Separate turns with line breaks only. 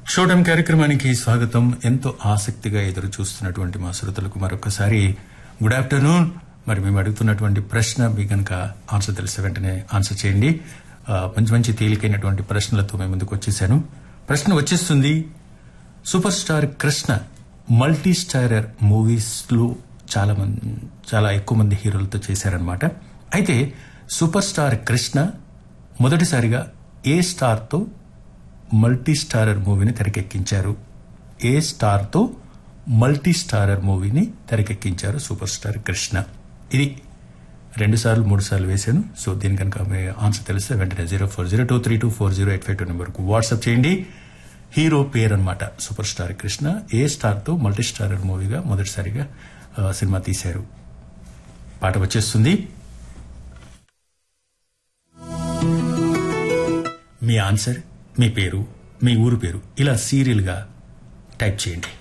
show time కార్యక్రమానికి స్వాగతం ఎంతో ఆసక్తిగా ఎదురు చూస్తున్నటువంటి మా శ్రోతలకు మరొకసారి గుడ్ ఆఫ్టర్నూన్ మరి మేము అడుగుతున్నటువంటి ప్రశ్న మీ కనుక ఆన్సర్ తెలిస్తే వెంటనే ఆన్సర్ చేయండి ఆ, మంచి మంచి తేలికైనటువంటి ప్రశ్నలతో మేము ముందుకు వచ్చేసాను ప్రశ్న వచ్చేస్తుంది super star Krishna multi starrer movies లో చాలా మంది చాలా ఎక్కువ మంది హీరోలతో చేశారనమాట అయితే సూపర్ స్టార్ కృష్ణ మొదటిసారిగా ఏ స్టార్తో మల్టీ స్టారర్ మూవీని తెరకెక్కించారు ఏ స్టార్తో మల్టీ స్టారర్ మూవీని తెరకెక్కించారు సూపర్ స్టార్ కృష్ణ ఇది రెండు సార్లు మూడు సార్లు వేశాను సో దీని కనుక మీ ఆన్సర్ తెలిస్తే వెంటనే zero four zero two three two four zero eight five two నెంబర్కు వాట్సాప్ చేయండి హీరో పేరు అనమాట సూపర్ స్టార్ కృష్ణ ఏ స్టార్తో మల్టీ స్టారర్ మూవీగా మొదటిసారిగా ఆ, సినిమా తీశారు పాట వచ్చేస్తుంది మీ ఆన్సర్ మీ పేరు మీ ఊరు పేరు ఇలా సీరియల్గా టైప్ చేయండి